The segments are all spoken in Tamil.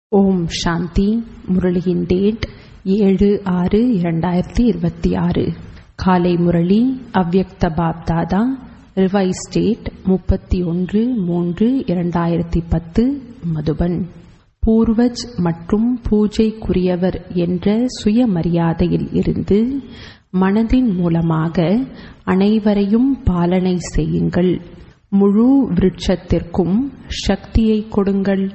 ஓம் சாந்தி முரளியின் டேட் ஏழு ஆறு இரண்டாயிரத்தி இருபத்தி ஆறு காலை முரளி அவ்யக்த பாப்தாதா ரிவைஸ் டேட் முப்பத்தி ஒன்று மூன்று இரண்டாயிரத்தி பத்து மதுபன் பூர்வஜ் மற்றும் பூஜைக்குரியவர் என்ற சுயமரியாதையில் இருந்து மனதின் மூலமாக அனைவரையும் பாலனை செய்யுங்கள் முழு விருட்சத்திற்கும் சக்தியை கொடுங்கள்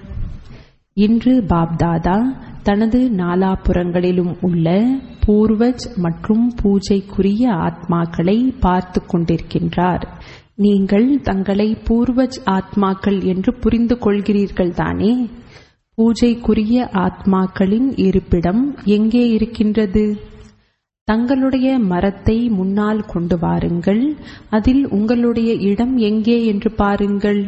இன்று பாப்தாதா தனது நாலாபுறங்களிலும் உள்ள பூர்வஜ் மற்றும் பூஜைக்குரிய ஆத்மாக்களை பார்த்து கொண்டிருக்கின்றார் நீங்கள் தங்களை பூர்வஜ் ஆத்மாக்கள் என்று புரிந்து கொள்கிறீர்கள் தானே பூஜைக்குரிய ஆத்மாக்களின் இருப்பிடம் எங்கே இருக்கின்றது தங்களுடைய மரத்தை முன்னால் கொண்டு வாருங்கள் அதில் உங்களுடைய இடம் எங்கே என்று பாருங்கள்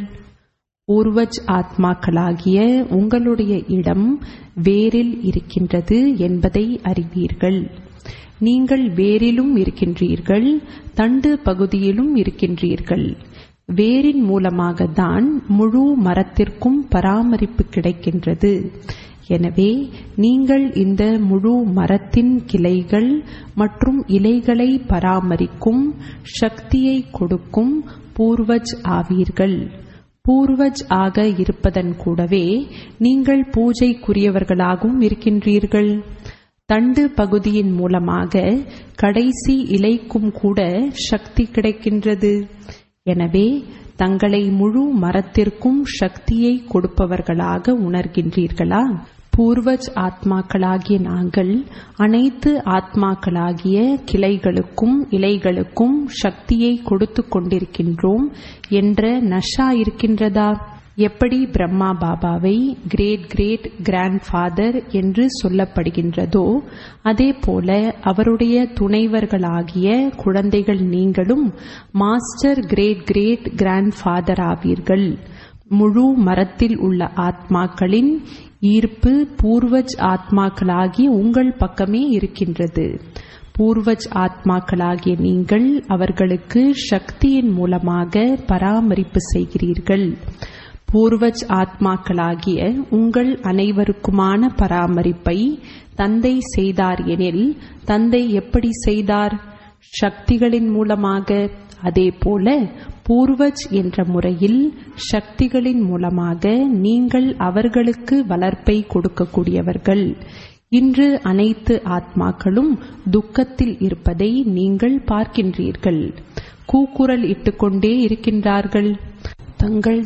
பூர்வஜ் ஆத்மாக்களாகிய உங்களுடைய இடம் வேரில் இருக்கின்றது என்பதை அறிவீர்கள் நீங்கள் வேரிலும் இருக்கின்றீர்கள் தண்டு பகுதியிலும் இருக்கின்றீர்கள் வேரின் மூலமாக தான் முழு மரத்திற்கும் பராமரிப்பு கிடைக்கின்றது எனவே நீங்கள் இந்த முழு மரத்தின் கிளைகள் மற்றும் இலைகளை பராமரிக்கும் சக்தியை கொடுக்கும் பூர்வஜ் ஆவீர்கள் பூர்வஜ் ஆக இருப்பதன் கூடவே நீங்கள் பூஜைக்குரியவர்களாகவும் இருக்கின்றீர்கள் தண்டு பகுதியின் மூலமாக கடைசி இலைக்கும் கூட சக்தி கிடைக்கின்றது எனவே தங்களை முழு மரத்திற்கும் சக்தியை கொடுப்பவர்களாக உணர்கின்றீர்களா பூர்வஜ் ஆத்மாக்களாகிய நாங்கள் அனைத்து ஆத்மாக்களாகிய கிளைகளுக்கும் இலைகளுக்கும் சக்தியை கொடுத்து கொண்டிருக்கின்றோம் என்ற நஷா இருக்கின்றதா எப்படி பிரம்மா பாபாவை கிரேட் கிரேட் கிராண்ட் ஃபாதர் என்று சொல்லப்படுகின்றதோ அதே போல அவருடைய துணைவர்களாகிய குழந்தைகள் நீங்களும் master great great grand father ஆவீர்கள் முழு மரத்தில் உள்ள ஆத்மாக்களின் ஈர்ப்பு பூர்வஜ் ஆத்மாக்களாகி உங்கள் பக்கமே இருக்கின்றது பூர்வஜ் ஆத்மாக்களாகிய நீங்கள் அவர்களுக்கு சக்தியின் மூலமாக பராமரிப்பு செய்கிறீர்கள் பூர்வஜ் ஆத்மாக்களாகிய உங்கள் அனைவருக்குமான பராமரிப்பை தந்தை செய்தார் எனில் தந்தை எப்படி செய்தார் சக்திகளின் மூலமாக அதே போல பூர்வஜ் என்ற முறையில் சக்திகளின் மூலமாக நீங்கள் அவர்களுக்கு வளர்ப்பை கொடுக்கக்கூடியவர்கள் இன்று அனைத்து ஆத்மாக்களும் துக்கத்தில் இருப்பதை நீங்கள் பார்க்கின்றீர்கள் கூக்குரல் இட்டுக்கொண்டே இருக்கின்றார்கள் தங்கள்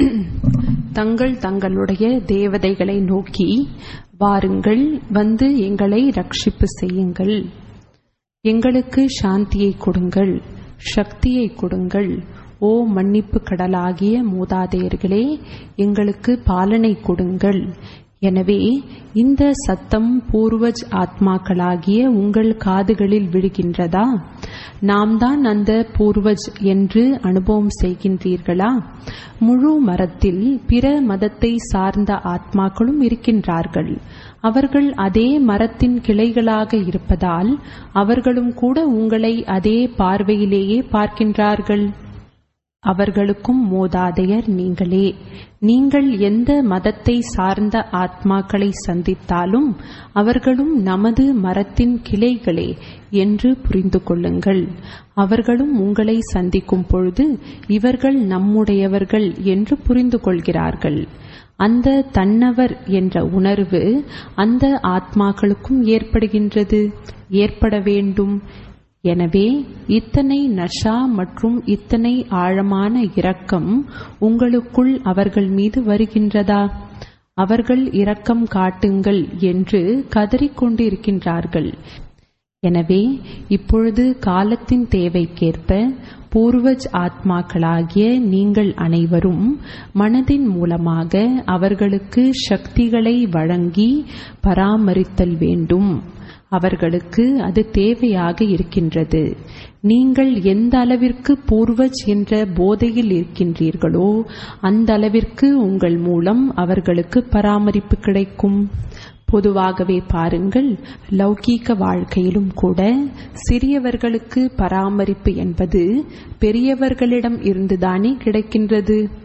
தங்கள் தங்களுடைய தேவதைகளை நோக்கி வாருங்கள் வந்து எங்களை ரட்சிப்பு செய்யுங்கள் எங்களுக்கு சாந்தியை கொடுங்கள் சக்தியை கொடுங்கள் ஓ மன்னிப்பு கடலாகிய மூதாதையர்களே எங்களுக்கு பாலனை கொடுங்கள் எனவே இந்த சத்தம் பூர்வஜ் ஆத்மாக்களாகிய உங்கள் காதுகளில் விழுகின்றதா நாம் தான் அந்த பூர்வஜ் என்று அனுபவம் செய்கின்றீர்களா முழு மரத்தில் பிற மதத்தை சார்ந்த ஆத்மாக்களும் இருக்கின்றார்கள் அவர்கள் அதே மரத்தின் கிளைகளாக இருப்பதால் அவர்களும் கூட உங்களை அதே பார்வையிலேயே பார்க்கின்றார்கள் அவர்களுக்கும் மோதாதையர் நீங்களே நீங்கள் எந்த மதத்தை சார்ந்த ஆத்மாக்களை சந்தித்தாலும் அவர்களும் நமது மரத்தின் கிளைகளே என்று புரிந்து கொள்ளுங்கள் அவர்களும் உங்களை சந்திக்கும் பொழுது இவர்கள் நம்முடையவர்கள் என்று புரிந்து கொள்கிறார்கள் அந்த தன்னவர் என்ற உணர்வு அந்த ஆத்மாக்களுக்கும் ஏற்படுகின்றது ஏற்பட வேண்டும் எனவே இத்தனை நஷா மற்றும் இத்தனை ஆழமான இரக்கம் உங்களுக்குள் அவர்கள் மீது வருகின்றதா அவர்கள் இரக்கம் காட்டுங்கள் என்று கதறிக்கொண்டிருக்கின்றார்கள் எனவே இப்பொழுது காலத்தின் தேவைக்கேற்ப பூர்வஜ் ஆத்மாக்களாகிய நீங்கள் அனைவரும் மனதின் மூலமாக அவர்களுக்கு சக்திகளை வழங்கி பராமரித்தல் வேண்டும் அவர்களுக்கு அது தேவையாக இருக்கின்றது நீங்கள் எந்த அளவிற்கு பூர்வஜ் என்ற போதையில் இருக்கின்றீர்களோ அந்த அளவிற்கு உங்கள் மூலம் அவர்களுக்கு பராமரிப்பு கிடைக்கும் பொதுவாகவே பாருங்கள் லௌகீக வாழ்க்கையிலும் கூட சிறியவர்களுக்கு பராமரிப்பு என்பது பெரியவர்களிடம் இருந்துதானே கிடைக்கின்றது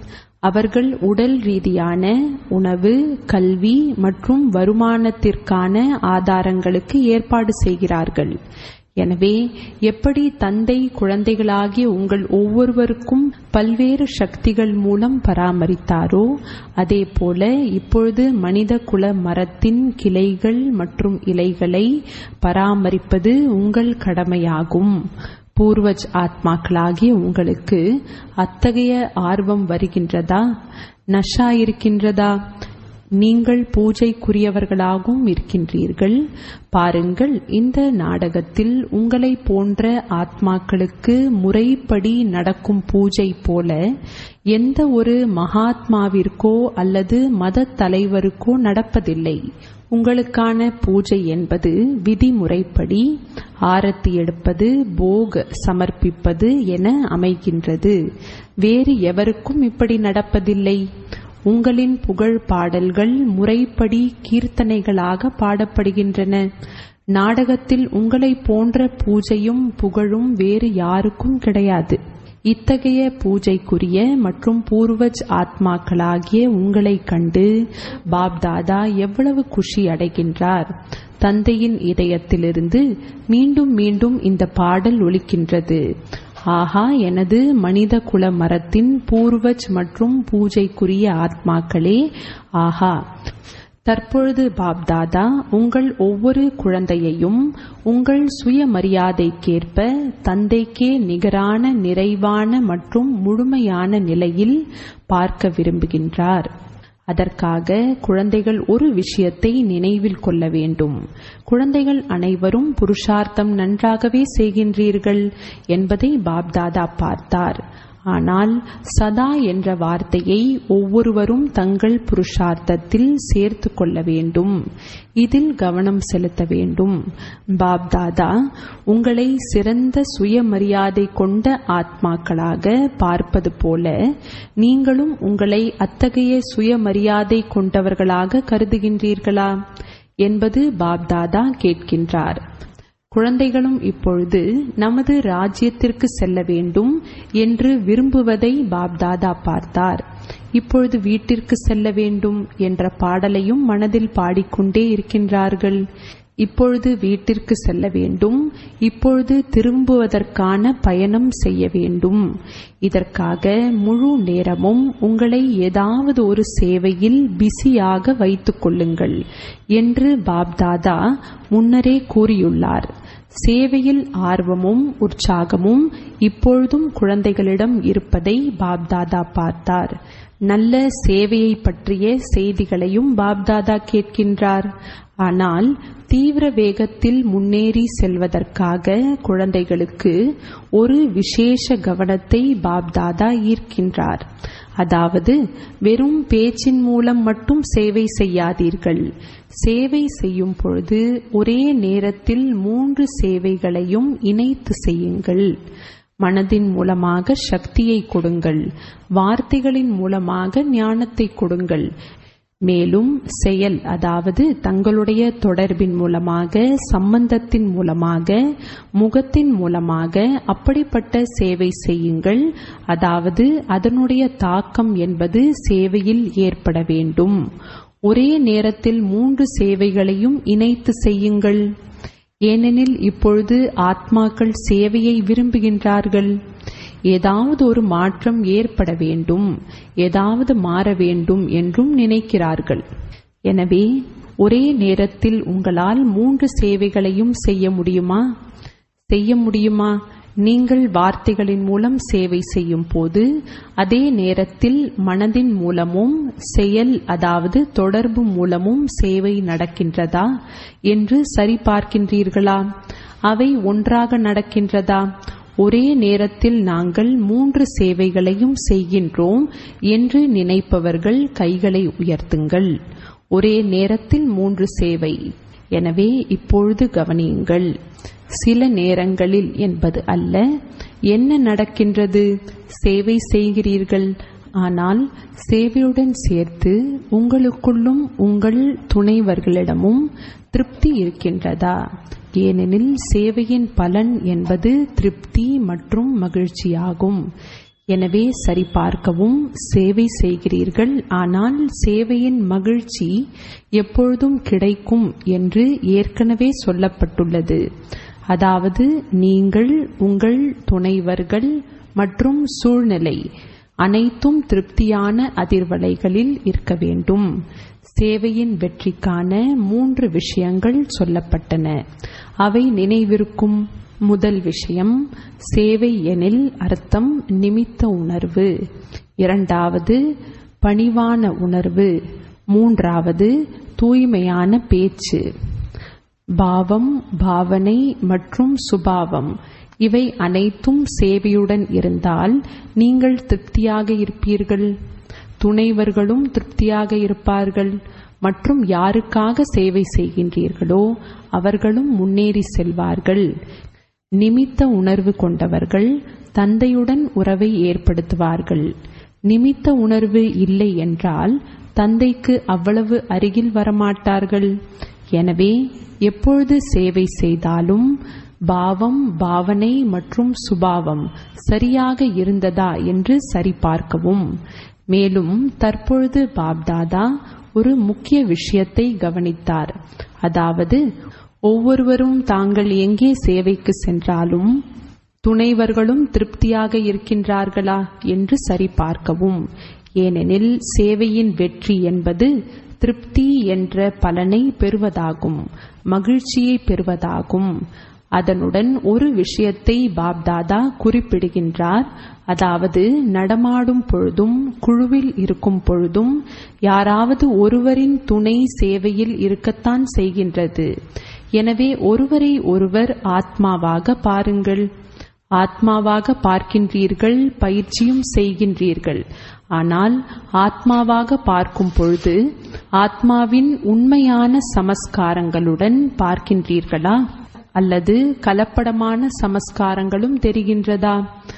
அவர்கள் உடல் ரீதியான உணவு கல்வி மற்றும் வருமானத்திற்கான ஆதாரங்களுக்கு ஏற்பாடு செய்கிறார்கள் எனவே எப்படி தந்தை குழந்தைகளாகிய உங்கள் ஒவ்வொருவருக்கும் பல்வேறு சக்திகள் மூலம் பராமரித்தாரோ அதேபோல இப்பொழுது மனித குல மரத்தின் கிளைகள் மற்றும் இலைகளை பராமரிப்பது உங்கள் கடமையாகும் பூர்வஜ் ஆத்மாக்களாகிய உங்களுக்கு அத்தகைய ஆர்வம் வருகின்றதா நஷா இருக்கின்றதா நீங்கள் பூஜைக்குரியவர்களாகவும் இருக்கின்றீர்கள் பாருங்கள் இந்த நாடகத்தில் உங்களை போன்ற ஆத்மாக்களுக்கு முறைப்படி நடக்கும் பூஜை போல எந்த ஒரு மகாத்மாவிற்கோ அல்லது மத தலைவருக்கோ நடப்பதில்லை உங்களுக்கான பூஜை என்பது விதிமுறைப்படி ஆரத்தி எடுப்பது போக் சமர்ப்பிப்பது என அமைகின்றது வேறு எவருக்கும் இப்படி நடப்பதில்லை உங்களின் புகழ் பாடல்கள் முறைப்படி கீர்த்தனைகளாக பாடப்படுகின்றன நாடகத்தில் உங்களை போன்ற பூஜையும் புகழும் வேறு யாருக்கும் கிடையாது இத்தகைய பூஜைக்குரிய மற்றும் பூர்வஜ் ஆத்மாக்களாகிய உங்களை கண்டு பாப்தாதா எவ்வளவு குஷி அடைகின்றார் தந்தையின் இதயத்திலிருந்து மீண்டும் மீண்டும் இந்த பாடல் ஒலிக்கின்றது ஆஹா எனது மனித குல மரத்தின் பூர்வஜ் மற்றும் பூஜைக்குரிய ஆத்மாக்களே ஆஹா தற்பொழுது பாப்தாதா உங்கள் ஒவ்வொரு குழந்தையையும் உங்கள் சுயமரியாதைக்கேற்ப தந்தைக்கே நிகரான நிறைவான மற்றும் முழுமையான நிலையில் பார்க்க விரும்புகின்றார் அதற்காக குழந்தைகள் ஒரு விஷயத்தை நினைவில் கொள்ள வேண்டும் குழந்தைகள் அனைவரும் புருஷார்த்தம் நன்றாகவே செய்கின்றீர்கள் என்பதை பாப்தாதா பார்த்தார் ஆனால் சதா என்ற வார்த்தையை ஒவ்வொருவரும் தங்கள் புருஷார்த்தத்தில் சேர்த்து கொள்ள வேண்டும் இதில் கவனம் செலுத்த வேண்டும் பாப்தாதா உங்களை சிறந்த சுயமரியாதை கொண்ட ஆத்மாக்களாக பார்ப்பது போல நீங்களும் உங்களை அத்தகைய சுயமரியாதை கொண்டவர்களாக கருதுகின்றீர்களா என்பது பாப்தாதா கேட்கின்றார் குழந்தைகளும் இப்பொழுது நமது ராஜ்யத்திற்கு செல்ல வேண்டும் என்று விரும்புவதை பாப்தாதா பார்த்தார் இப்பொழுது வீட்டிற்கு செல்ல வேண்டும் என்ற பாடலையும் மனதில் பாடிக்கொண்டே இருக்கின்றார்கள் இப்பொழுது வீட்டிற்கு செல்ல வேண்டும் இப்பொழுது திரும்புவதற்கான பயணம் செய்ய வேண்டும் இதற்காக முழு நேரமும் உங்களை ஏதாவது ஒரு சேவையில் பிஸியாக வைத்துக் கொள்ளுங்கள் என்று பாப்தாதா முன்னரே கூறியுள்ளார் சேவையில் ஆர்வமும் உற்சாகமும் இப்பொழுதும் குழந்தைகளிடம் இருப்பதை பாப்தாதா பார்த்தார் நல்ல சேவையை பற்றிய செய்திகளையும் பாப்தாதா கேட்கின்றார் ஆனால் தீவிர வேகத்தில் முன்னேறி செல்வதற்காக குழந்தைகளுக்கு ஒரு விசேஷ கவனத்தை பாப்தாதா ஈர்க்கின்றார் அதாவது வெறும் பேச்சின் மூலம் மட்டும் சேவை செய்யாதீர்கள் சேவை செய்யும் பொழுது ஒரே நேரத்தில் மூன்று சேவைகளையும் இணைத்து செய்யுங்கள் மனதின் மூலமாக சக்தியை கொடுங்கள் வார்த்தைகளின் மூலமாக ஞானத்தை கொடுங்கள் மேலும் செயல் அதாவது தங்களுடைய தொடர்பின் மூலமாக சம்பந்தத்தின் மூலமாக முகத்தின் மூலமாக அப்படிப்பட்ட சேவை செய்யுங்கள் அதாவது அதனுடைய தாக்கம் என்பது சேவையில் ஏற்பட வேண்டும் ஒரே நேரத்தில் மூன்று சேவைகளையும் இணைத்து செய்யுங்கள் ஏனெனில் இப்பொழுது ஆத்மாக்கள் சேவையை விரும்புகின்றார்கள் ஏதாவது ஒரு மாற்றம் ஏற்பட வேண்டும் ஏதாவது மாற வேண்டும் என்றும் நினைக்கிறார்கள் எனவே ஒரே நேரத்தில் உங்களால் மூன்று சேவைகளையும் செய்ய முடியுமா செய்ய முடியுமா நீங்கள் வார்த்தைகளின் மூலம் சேவை செய்யும் போது அதே நேரத்தில் மனதின் மூலமும் செயல் அதாவது தொடர்பு மூலமும் சேவை நடக்கின்றதா என்று சரிபார்க்கின்றீர்களா அவை ஒன்றாக நடக்கின்றதா ஒரே நேரத்தில் நாங்கள் மூன்று சேவைகளையும் செய்கின்றோம் என்று நினைப்பவர்கள் கைகளை உயர்த்துங்கள் ஒரே நேரத்தில் மூன்று சேவை எனவே இப்பொழுது கவனியுங்கள் சில நேரங்களில் என்பது அல்ல என்ன நடக்கின்றது சேவை செய்கிறீர்கள் ஆனால் சேவையுடன் சேர்த்து உங்களுக்குள்ளும் உங்கள் துணைவர்களிடமும் திருப்தி இருக்கின்றதா ஏனெனில் சேவையின் பலன் என்பது திருப்தி மற்றும் மகிழ்ச்சியாகும் எனவே சரிபார்க்கவும் சேவை செய்கிறீர்கள் ஆனால் சேவையின் மகிழ்ச்சி எப்பொழுதும் கிடைக்கும் என்று ஏற்கனவே சொல்லப்பட்டுள்ளது அதாவது நீங்கள் உங்கள் துணைவர்கள் மற்றும் சூழ்நிலை அனைத்தும் திருப்தியான அதிர்வலைகளில் இருக்க வேண்டும் சேவையின் வெற்றிக்கான மூன்று விஷயங்கள் சொல்லப்பட்டன அவை நினைவிருக்கும் முதல் விஷயம் சேவை எனில் அர்த்தம் நிமித்த உணர்வு இரண்டாவது பணிவான உணர்வு மூன்றாவது தூய்மையான பேச்சு பாவம் பாவனை மற்றும் சுபாவம் இவை அனைத்தும் சேவையுடன் இருந்தால் நீங்கள் திருப்தியாக இருப்பீர்கள் துணைவர்களும் திருப்தியாக இருப்பார்கள் மற்றும் யாருக்காக சேவை செய்கின்றீர்களோ அவர்களும் முன்னேறி செல்வார்கள் நிமித்த உணர்வு கொண்டவர்கள் தந்தையுடன் உறவை ஏற்படுத்துவார்கள் நிமித்த உணர்வு இல்லை என்றால் தந்தைக்கு அவ்வளவு அருகில் வரமாட்டார்கள் எனவே எப்பொழுது சேவை செய்தாலும் பாவம் பாவனை மற்றும் சுபாவம் சரியாக இருந்ததா என்று சரிபார்க்கவும் மேலும் தற்பொழுது பாப்தாதா ஒரு முக்கிய விஷயத்தை கவனித்தார் அதாவது ஒவ்வொருவரும் தாங்கள் எங்கே சேவைக்கு சென்றாலும் துணைவர்களும் திருப்தியாக இருக்கின்றார்களா என்று சரிபார்க்கவும் ஏனெனில் சேவையின் வெற்றி என்பது திருப்தி என்ற பலனை பெறுவதாகும் மகிழ்ச்சியை பெறுவதாகும் அதனுடன் ஒரு விஷயத்தை பாப்தாதா குறிப்பிடுகின்றார் அதாவது நடமாடும் பொழுதும் குழுவில் இருக்கும் பொழுதும் யாராவது ஒருவரின் துணை சேவையில் இருக்கத்தான் செய்கின்றது எனவே ஒருவரை ஒருவர் ஆத்மாவாக பாருங்கள் ஆத்மாவாக பார்க்கின்றீர்கள் பயிற்சியும் செய்கின்றீர்கள் ஆனால் ஆத்மாவாக பார்க்கும் பொழுது ஆத்மாவின் உண்மையான சமஸ்காரங்களுடன் பார்க்கின்றீர்களா அல்லது கலப்படமான சமஸ்காரங்களும் தெரிகின்றதா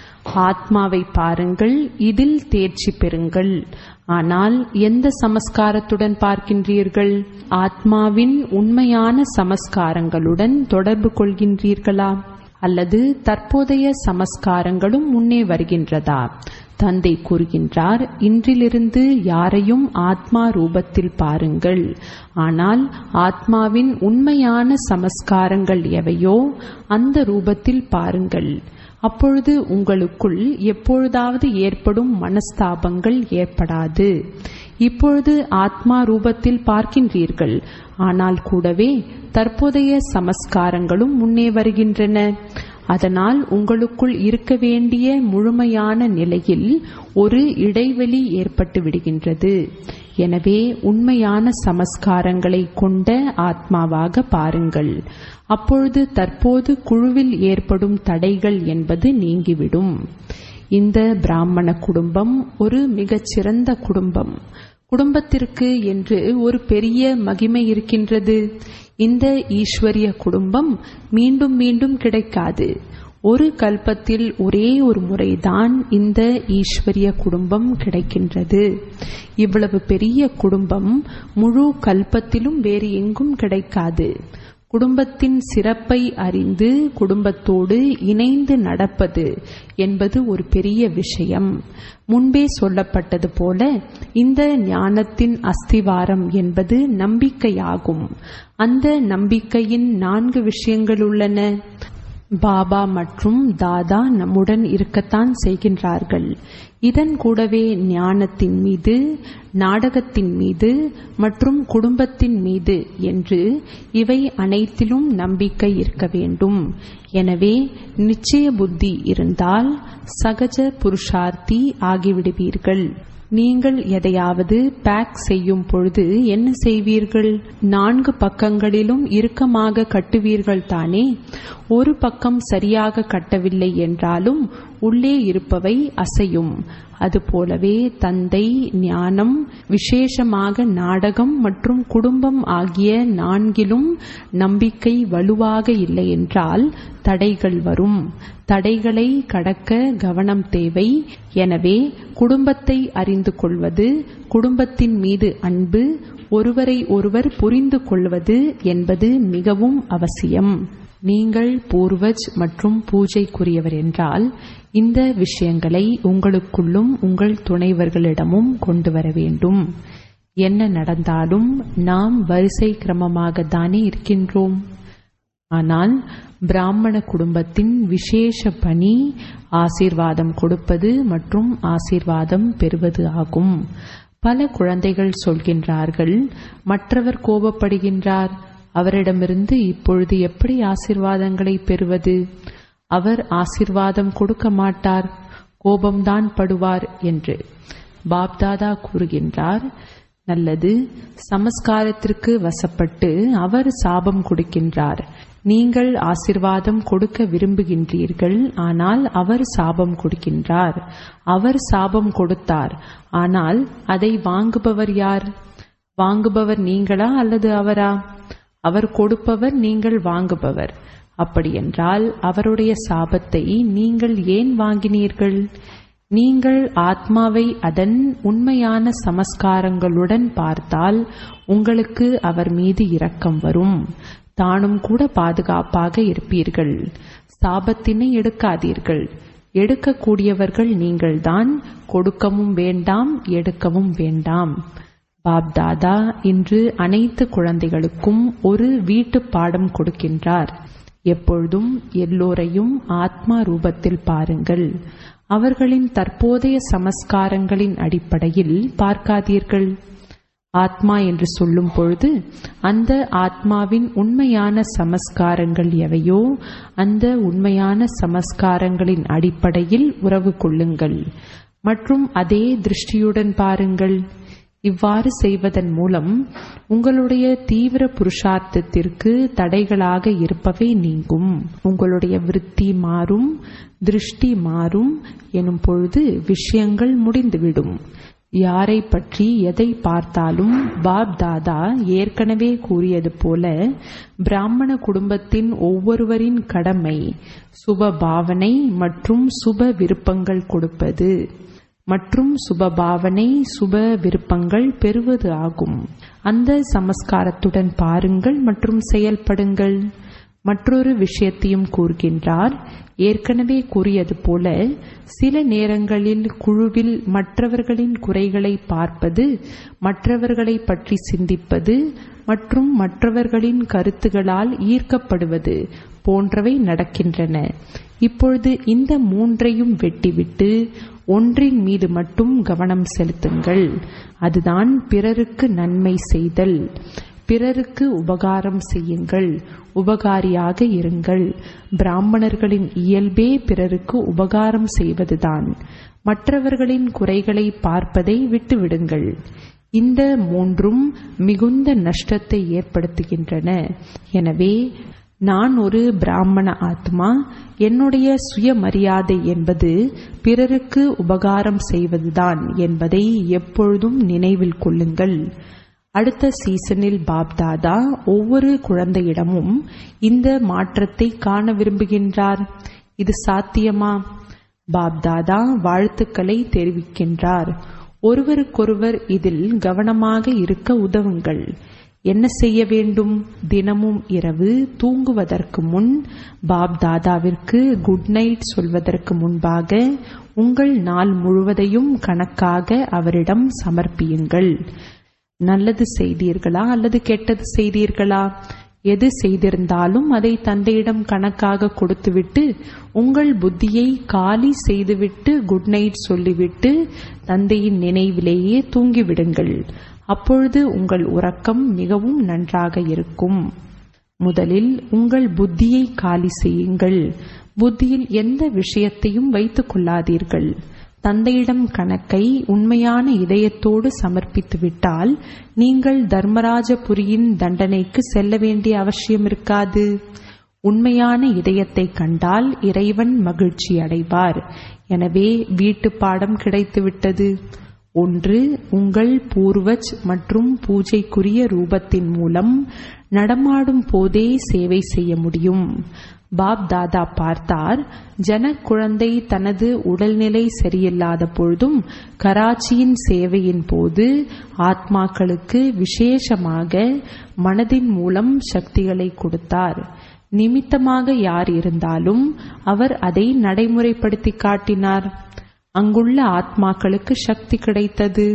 ஆத்மாவை பாருங்கள் இதில் தேர்ச்சி பெறுங்கள் ஆனால் எந்த சமஸ்காரத்துடன் பார்க்கின்றீர்கள் ஆத்மாவின் உண்மையான சமஸ்காரங்களுடன் தொடர்பு கொள்கின்றீர்களா அல்லது தற்போதைய சமஸ்காரங்களும் முன்னே வருகின்றதா தந்தை கூறுகின்றார் இன்றிலிருந்து யாரையும் ஆத்மா ரூபத்தில் பாருங்கள் ஆனால் ஆத்மாவின் உண்மையான சமஸ்காரங்கள் எவையோ அந்த ரூபத்தில் பாருங்கள் அப்பொழுது உங்களுக்குள் எப்பொழுதாவது ஏற்படும் மனஸ்தாபங்கள் ஏற்படாது இப்பொழுது ஆத்மா ரூபத்தில் பார்க்கின்றீர்கள் ஆனால் கூடவே தற்போதைய சமஸ்காரங்களும் முன்னே வருகின்றன அதனால் உங்களுக்குள் இருக்க வேண்டிய முழுமையான நிலையில் ஒரு இடைவெளி ஏற்பட்டு விடுகின்றது எனவே உண்மையான சமஸ்காரங்களை கொண்ட ஆத்மாவாக பாருங்கள் அப்பொழுது தற்போது குழுவில் ஏற்படும் தடைகள் என்பது நீங்கிவிடும் இந்த பிராமண குடும்பம் ஒரு மிகச்சிறந்த குடும்பம் குடும்பத்திற்கு என்று ஒரு பெரிய மகிமை இருக்கின்றது இந்த ஈஸ்வரிய குடும்பம் மீண்டும் மீண்டும் கிடைக்காது ஒரு கல்பத்தில் ஒரே ஒரு முறைதான் இந்த ஈஸ்வரிய குடும்பம் கிடைக்கின்றது இவ்வளவு பெரிய குடும்பம் முழு கல்பத்திலும் வேறு எங்கும் கிடைக்காது குடும்பத்தின் சிறப்பை அறிந்து குடும்பத்தோடு இணைந்து நடப்பது என்பது ஒரு பெரிய விஷயம் முன்பே சொல்லப்பட்டது போல இந்த ஞானத்தின் அஸ்திவாரம் என்பது நம்பிக்கையாகும் அந்த நம்பிக்கையின் நான்கு விஷயங்கள் உள்ளன பாபா மற்றும் தாதா நம்முடன் இருக்கத்தான் செய்கின்றார்கள் இதன் கூடவே ஞானத்தின் மீது நாடகத்தின் மீது மற்றும் குடும்பத்தின் மீது என்று இவை அனைத்திலும் நம்பிக்கை இருக்க வேண்டும் எனவே நிச்சய புத்தி இருந்தால் சகஜ புருஷார்த்தி ஆகிவிடுவீர்கள் நீங்கள் எதையாவது பேக் செய்யும் பொழுது என்ன செய்வீர்கள் நான்கு பக்கங்களிலும் இறுக்கமாக கட்டுவீர்கள் தானே ஒரு பக்கம் சரியாக கட்டவில்லை என்றாலும் உள்ளே இருப்பவை அசையும் அதுபோலவே தந்தை ஞானம் விசேஷமாக நாடகம் மற்றும் குடும்பம் ஆகிய நான்கிலும் நம்பிக்கை வலுவாக இல்லை என்றால் தடைகள் வரும் தடைகளை கடக்க கவனம் தேவை எனவே குடும்பத்தை அறிந்து கொள்வது குடும்பத்தின் மீது அன்பு ஒருவரை ஒருவர் புரிந்து கொள்வது என்பது மிகவும் அவசியம் நீங்கள் பூர்வஜ் மற்றும் பூஜைக்குரியவர் என்றால் இந்த விஷயங்களை உங்களுக்குள்ளும் உங்கள் துணைவர்களிடமும் கொண்டு வர வேண்டும் என்ன நடந்தாலும் நாம் வரிசை கிரமமாக தானே இருக்கின்றோம் ஆனால் பிராமண குடும்பத்தின் விசேஷ பணி ஆசீர்வாதம் கொடுப்பது மற்றும் ஆசீர்வாதம் பெறுவது ஆகும் பல குழந்தைகள் சொல்கின்றார்கள் மற்றவர் கோபப்படுகின்றார் அவரிடமிருந்து இப்பொழுது எப்படி ஆசீர்வாதங்களை பெறுவது அவர் ஆசீர்வாதம் கொடுக்க மாட்டார் கோபம்தான் படுவார் என்று பாப்தாதா கூறுகின்றார் நல்லது சமஸ்காரத்திற்கு வசப்பட்டு அவர் சாபம் கொடுக்கின்றார் நீங்கள் ஆசிர்வாதம் கொடுக்க விரும்புகின்றீர்கள் ஆனால் அவர் சாபம் கொடுக்கின்றார் அவர் சாபம் கொடுத்தார் ஆனால் அதை வாங்குபவர் யார் வாங்குபவர் நீங்களா அல்லது அவரா அவர் கொடுப்பவர் நீங்கள் வாங்குபவர் அப்படியென்றால் அவருடைய சாபத்தை நீங்கள் ஏன் வாங்கினீர்கள் நீங்கள் ஆத்மாவை அதன் உண்மையான சமஸ்காரங்களுடன் பார்த்தால் உங்களுக்கு அவர் மீது இரக்கம் வரும் தானும் கூட பாதுகாப்பாக இருப்பீர்கள் சாபத்தினை எடுக்காதீர்கள் எடுக்கக்கூடியவர்கள் நீங்கள்தான் கொடுக்கவும் வேண்டாம் எடுக்கவும் வேண்டாம் பாப்தாதா இன்று அனைத்து குழந்தைகளுக்கும் ஒரு வீட்டு பாடம் கொடுக்கின்றார் எப்பொழுதும் எல்லோரையும் ஆத்மா ரூபத்தில் பாருங்கள் அவர்களின் தற்போதைய சமஸ்காரங்களின் அடிப்படையில் பார்க்காதீர்கள் ஆத்மா என்று சொல்லும் பொழுது அந்த ஆத்மாவின் உண்மையான சமஸ்காரங்கள் எவையோ அந்த உண்மையான சமஸ்காரங்களின் அடிப்படையில் உறவு கொள்ளுங்கள் மற்றும் அதே திருஷ்டியுடன் பாருங்கள் இவ்வாறு செய்வதன் மூலம் உங்களுடைய தீவிர புருஷார்த்தத்திற்கு தடைகளாக இருப்பவை நீங்கும் உங்களுடைய விருத்தி மாறும் திருஷ்டி மாறும் எனும் பொழுது விஷயங்கள் முடிந்துவிடும் யாரை பற்றி எதை பார்த்தாலும் பாப் தாதா ஏற்கனவே கூறியது போல பிராமண குடும்பத்தின் ஒவ்வொருவரின் கடமை சுப பாவனை மற்றும் சுப விருப்பங்கள் கொடுப்பது மற்றும் சுப பாவனை சுப விருப்பங்கள் பெறுவது ஆகும் அந்த சமஸ்காரத்துடன் பாருங்கள் மற்றும் செயல்படுங்கள் மற்றொரு விஷயத்தையும் கூறுகின்றார் ஏற்கனவே கூறியது போல சில நேரங்களில் குழுவில் மற்றவர்களின் குறைகளை பார்ப்பது மற்றவர்களை பற்றி சிந்திப்பது மற்றும் மற்றவர்களின் கருத்துகளால் ஈர்க்கப்படுவது போன்றவை நடக்கின்றன இப்பொழுது இந்த மூன்றையும் வெட்டிவிட்டு ஒன்றின் மீது மட்டும் கவனம் செலுத்துங்கள் அதுதான் பிறருக்கு நன்மை செய்தல் பிறருக்கு உபகாரம் செய்யுங்கள் உபகாரியாக இருங்கள் பிராமணர்களின் இயல்பே பிறருக்கு உபகாரம் செய்வதுதான் மற்றவர்களின் குறைகளை பார்ப்பதை விட்டுவிடுங்கள் இந்த மூன்றும் மிகுந்த நஷ்டத்தை ஏற்படுத்துகின்றன எனவே நான் ஒரு பிராமண ஆத்மா என்னுடைய சுயமரியாதை என்பது பிறருக்கு உபகாரம் செய்வதுதான் என்பதை எப்பொழுதும் நினைவில் கொள்ளுங்கள் அடுத்த சீசனில் பாப்தாதா ஒவ்வொரு குழந்தையிடமும் இந்த மாற்றத்தை காண விரும்புகின்றார் இது சாத்தியமா பாப்தாதா வாழ்த்துக்களை தெரிவிக்கின்றார் ஒருவருக்கொருவர் இதில் கவனமாக இருக்க உதவுங்கள் என்ன செய்ய வேண்டும் தினமும் இரவு தூங்குவதற்கு முன் பாப் தாதாவிற்கு குட் நைட் சொல்வதற்கு முன்பாக உங்கள் நாள் முழுவதையும் கணக்காக அவரிடம் சமர்ப்பியுங்கள் நல்லது செய்தீர்களா அல்லது கெட்டது செய்தீர்களா எது செய்திருந்தாலும் அதை தந்தையிடம் கணக்காக கொடுத்துவிட்டு உங்கள் புத்தியை காலி செய்துவிட்டு குட் நைட் சொல்லிவிட்டு தந்தையின் நினைவிலேயே தூங்கிவிடுங்கள் அப்பொழுது உங்கள் உறக்கம் மிகவும் நன்றாக இருக்கும் முதலில் உங்கள் புத்தியை காலி செய்யுங்கள் புத்தியில் எந்த விஷயத்தையும் வைத்துக் கொள்ளாதீர்கள் தந்தையிடம் கணக்கை உண்மையான இதயத்தோடு சமர்ப்பித்துவிட்டால் நீங்கள் தர்மராஜபுரியின் தண்டனைக்கு செல்ல வேண்டிய அவசியம் இருக்காது உண்மையான இதயத்தை கண்டால் இறைவன் மகிழ்ச்சி அடைவார் எனவே வீட்டு பாடம் கிடைத்துவிட்டது ஒன்று உங்கள் பூர்வஜ் மற்றும் பூஜைக்குரிய ரூபத்தின் மூலம் நடமாடும் போதே சேவை செய்ய முடியும் பாப் தாதா பார்த்தார் ஜனக் குழந்தை தனது உடல்நிலை சரியில்லாத பொழுதும் கராச்சியின் சேவையின் போது ஆத்மாக்களுக்கு விசேஷமாக மனதின் மூலம் சக்திகளை கொடுத்தார் நிமித்தமாக யார் இருந்தாலும் அவர் அதை நடைமுறைப்படுத்தி காட்டினார் அங்குள்ள ஆத்மாக்களுக்கு சக்தி கிடைத்தது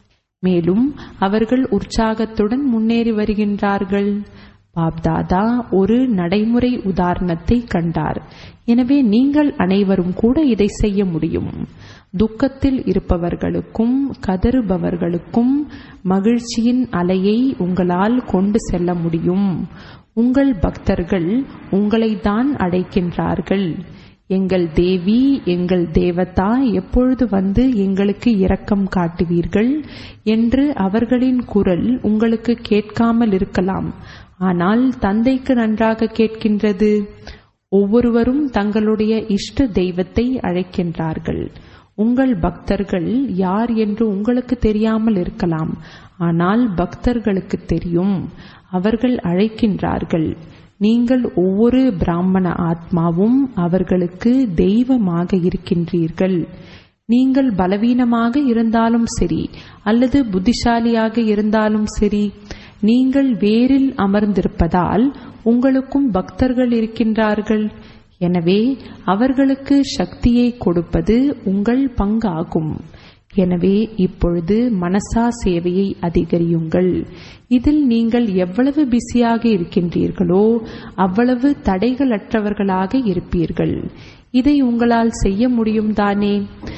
மேலும் அவர்கள் உற்சாகத்துடன் முன்னேறி வருகின்றார்கள் பாப்தாதா ஒரு நடைமுறை உதாரணத்தை கண்டார் எனவே நீங்கள் அனைவரும் கூட இதை செய்ய முடியும் துக்கத்தில் இருப்பவர்களுக்கும் கதறுபவர்களுக்கும் மகிழ்ச்சியின் அலையை உங்களால் கொண்டு செல்ல முடியும் உங்கள் பக்தர்கள் உங்களை தான் அழைக்கின்றார்கள் எங்கள் தேவி எங்கள் தேவதா எப்பொழுது வந்து எங்களுக்கு இரக்கம் காட்டுவீர்கள் என்று அவர்களின் குரல் உங்களுக்கு கேட்காமல் இருக்கலாம் ஆனால் தந்தைக்கு நன்றாக கேட்கின்றது ஒவ்வொருவரும் தங்களுடைய இஷ்ட தெய்வத்தை அழைக்கின்றார்கள் உங்கள் பக்தர்கள் யார் என்று உங்களுக்கு தெரியாமல் இருக்கலாம் ஆனால் பக்தர்களுக்கு தெரியும் அவர்கள் அழைக்கின்றார்கள் நீங்கள் ஒவ்வொரு பிராமண ஆத்மாவும் அவர்களுக்கு தெய்வமாக இருக்கின்றீர்கள் நீங்கள் பலவீனமாக இருந்தாலும் சரி அல்லது புத்திசாலியாக இருந்தாலும் சரி நீங்கள் வேரில் அமர்ந்திருப்பதால் உங்களுக்கும் பக்தர்கள் இருக்கின்றார்கள் எனவே அவர்களுக்கு சக்தியை கொடுப்பது உங்கள் பங்காகும் எனவே இப்பொழுது மனசா சேவையை அதிகரியுங்கள் இதில் நீங்கள் எவ்வளவு பிஸியாக இருக்கின்றீர்களோ அவ்வளவு தடைகளற்றவர்களாக இருப்பீர்கள் இதை உங்களால் செய்ய முடியும் தானே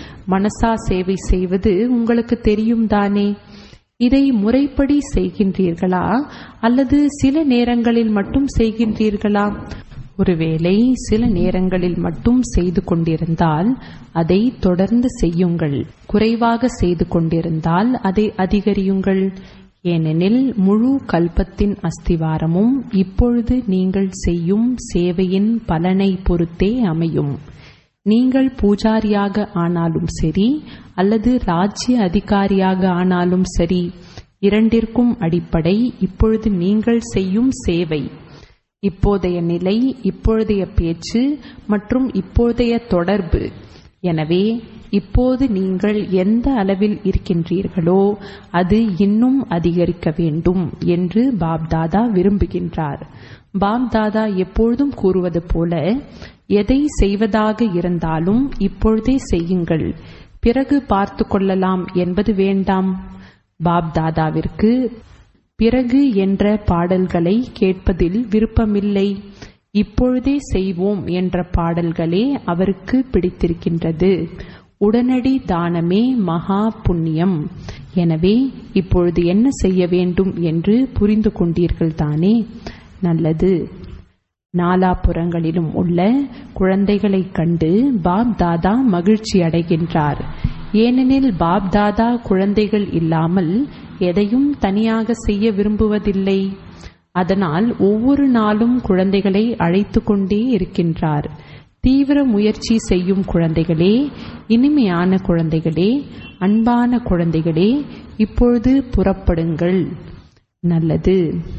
மனசா சேவை செய்வது உங்களுக்கு தெரியும் தானே இதை முறைப்படி செய்கின்றீர்களா அல்லது சில நேரங்களில் மட்டும் செய்கின்றீர்களா ஒருவேளை சில நேரங்களில் மட்டும் செய்து கொண்டிருந்தால் அதை தொடர்ந்து செய்யுங்கள் குறைவாக செய்து கொண்டிருந்தால் அதை அதிகரியுங்கள் ஏனெனில் முழு கல்பத்தின் அஸ்திவாரமும் இப்பொழுது நீங்கள் செய்யும் சேவையின் பலனை பொறுத்தே அமையும் நீங்கள் பூஜாரியாக ஆனாலும் சரி அல்லது ராஜ்ய அதிகாரியாக ஆனாலும் சரி இரண்டிற்கும் அடிப்படை இப்பொழுது நீங்கள் செய்யும் சேவை இப்போதைய நிலை இப்பொழுதைய பேச்சு மற்றும் இப்போதைய தொடர்பு எனவே இப்போது நீங்கள் எந்த அளவில் இருக்கின்றீர்களோ அது இன்னும் அதிகரிக்க வேண்டும் என்று பாப்தாதா விரும்புகின்றார் பாப்தாதா எப்பொழுதும் கூறுவது போல எதை செய்வதாக இருந்தாலும் இப்பொழுதே செய்யுங்கள் பிறகு பார்த்து கொள்ளலாம் என்பது வேண்டாம் பாப்தாதாவிற்கு பிறகு என்ற பாடல்களை கேட்பதில் விருப்பமில்லை இப்பொழுதே செய்வோம் என்ற பாடல்களே அவருக்கு பிடித்திருக்கின்றது உடனடி தானமே மகா புண்ணியம் எனவே இப்பொழுது என்ன செய்ய வேண்டும் என்று புரிந்து கொண்டீர்கள் தானே நல்லது நாலாபுறங்களிலும் உள்ள குழந்தைகளைக் கண்டு பாப் தாதா மகிழ்ச்சி அடைகின்றார் ஏனெனில் பாப் தாதா குழந்தைகள் இல்லாமல் எதையும் தனியாக செய்ய விரும்புவதில்லை அதனால் ஒவ்வொரு நாளும் குழந்தைகளை அழைத்து கொண்டே இருக்கின்றார் தீவிர முயற்சி செய்யும் குழந்தைகளே இனிமையான குழந்தைகளே அன்பான குழந்தைகளே இப்பொழுது புறப்படுங்கள் நல்லது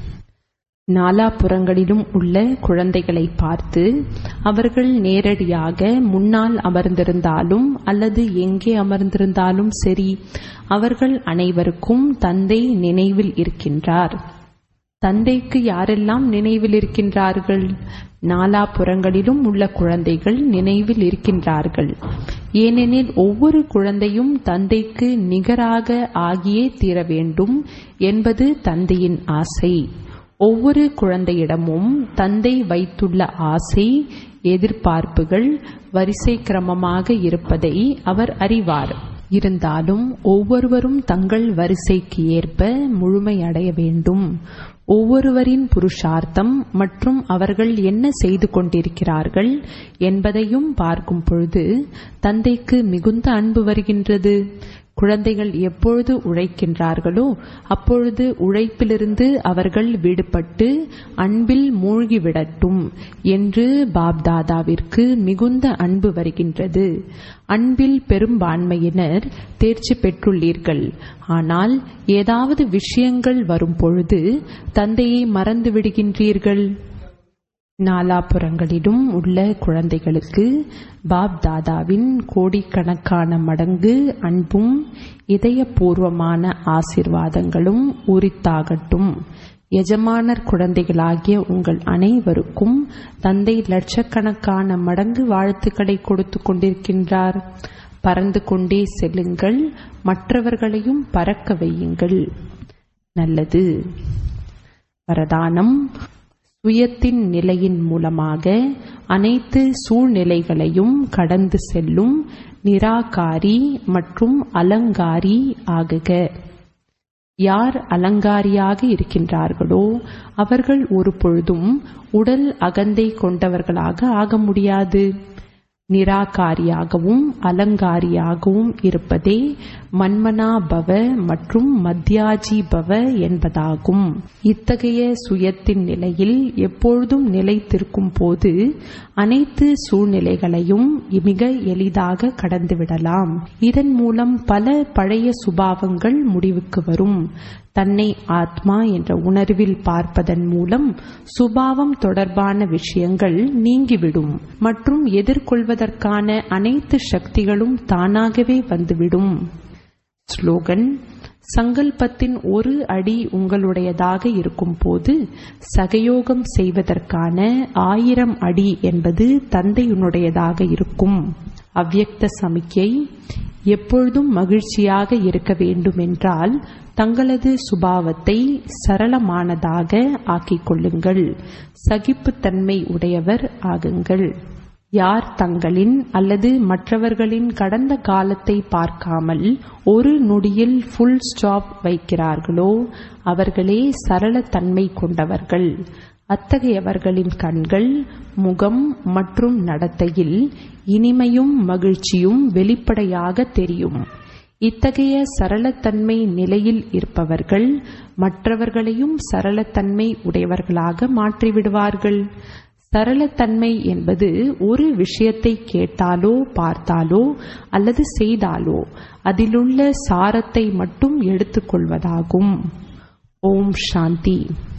நாலாபுறங்களிலும் உள்ள குழந்தைகளை பார்த்து அவர்கள் நேரடியாக முன்னால் அமர்ந்திருந்தாலும் அல்லது எங்கே அமர்ந்திருந்தாலும் சரி அவர்கள் அனைவருக்கும் தந்தை நினைவில் இருக்கின்றார் தந்தைக்கு யாரெல்லாம் நினைவில் இருக்கின்றார்கள் நாலாபுறங்களிலும் உள்ள குழந்தைகள் நினைவில் இருக்கின்றார்கள் ஏனெனில் ஒவ்வொரு குழந்தையும் தந்தைக்கு நிகராக ஆகியே தீர வேண்டும் என்பது தந்தையின் ஆசை ஒவ்வொரு குழந்தையிடமும் தந்தை வைத்துள்ள ஆசை எதிர்பார்ப்புகள் வரிசை கிரமமாக இருப்பதை அவர் அறிவார் இருந்தாலும் ஒவ்வொருவரும் தங்கள் வரிசைக்கு ஏற்ப முழுமையடைய வேண்டும் ஒவ்வொருவரின் புருஷார்த்தம் மற்றும் அவர்கள் என்ன செய்து கொண்டிருக்கிறார்கள் என்பதையும் பார்க்கும் பொழுது தந்தைக்கு மிகுந்த அன்பு வருகின்றது குழந்தைகள் எப்பொழுது உழைக்கின்றார்களோ அப்பொழுது உழைப்பிலிருந்து அவர்கள் விடுபட்டு அன்பில் மூழ்கிவிடட்டும் என்று பாப்தாதாவிற்கு மிகுந்த அன்பு வருகின்றது அன்பில் பெரும்பான்மையினர் தேர்ச்சி பெற்றுள்ளீர்கள் ஆனால் ஏதாவது விஷயங்கள் வரும் பொழுது தந்தையை மறந்து விடுகின்றீர்கள் நாலாபுறங்களிலும் உள்ள குழந்தைகளுக்கு பாப் தாதாவின் கோடிக்கணக்கான மடங்கு அன்பும் இதயபூர்வமான ஆசிர்வாதங்களும் உரித்தாகட்டும் எஜமானர் குழந்தைகளாகிய உங்கள் அனைவருக்கும் தந்தை லட்சக்கணக்கான மடங்கு வாழ்த்துக்களை கொடுத்து கொண்டிருக்கின்றார் பறந்து கொண்டே செல்லுங்கள் மற்றவர்களையும் பறக்க வையுங்கள் நல்லது வரதானம் சுயத்தின் நிலையின் மூலமாக அனைத்து சூழ்நிலைகளையும் கடந்து செல்லும் நிராகாரி மற்றும் அலங்காரி ஆகுக யார் அலங்காரியாக இருக்கின்றார்களோ அவர்கள் ஒரு பொழுதும் உடல் அகந்தை கொண்டவர்களாக ஆக முடியாது நிராகாரியாகவும் அலங்காரியாகவும் இருப்பதே மன்மனா பவ மற்றும் மத்தியாஜி பவ என்பதாகும் இத்தகைய சுயத்தின் நிலையில் எப்பொழுதும் நிலைத்திருக்கும் போது அனைத்து சூழ்நிலைகளையும் மிக எளிதாக கடந்துவிடலாம் இதன் மூலம் பல பழைய சுபாவங்கள் முடிவுக்கு வரும் தன்னை ஆத்மா என்ற உணர்வில் பார்ப்பதன் மூலம் சுபாவம் தொடர்பான விஷயங்கள் நீங்கிவிடும் மற்றும் எதிர்கொள்வதற்கான அனைத்து சக்திகளும் தானாகவே வந்துவிடும் ஸ்லோகன் சங்கல்பத்தின் ஒரு அடி உங்களுடையதாக இருக்கும் போது சகயோகம் செய்வதற்கான ஆயிரம் அடி என்பது தந்தையுனுடையதாக இருக்கும் அவ்யக்த சமிக்கை எப்பொழுதும் மகிழ்ச்சியாக இருக்க வேண்டுமென்றால் தங்களது சுபாவத்தை சரளமானதாக ஆக்கிக் கொள்ளுங்கள் சகிப்புத்தன்மை உடையவர் ஆகுங்கள் யார் தங்களின் அல்லது மற்றவர்களின் கடந்த காலத்தை பார்க்காமல் ஒரு நொடியில் ஃபுல் ஸ்டாப் வைக்கிறார்களோ அவர்களே சரளத்தன்மை கொண்டவர்கள் அத்தகையவர்களின் கண்கள் முகம் மற்றும் நடத்தையில் இனிமையும் மகிழ்ச்சியும் வெளிப்படையாக தெரியும் இத்தகைய சரளத்தன்மை நிலையில் இருப்பவர்கள் மற்றவர்களையும் சரளத்தன்மை உடையவர்களாக மாற்றிவிடுவார்கள் சரளத்தன்மை என்பது ஒரு விஷயத்தை கேட்டாலோ பார்த்தாலோ அல்லது செய்தாலோ அதிலுள்ள சாரத்தை மட்டும் எடுத்துக்கொள்வதாகும் ஓம் சாந்தி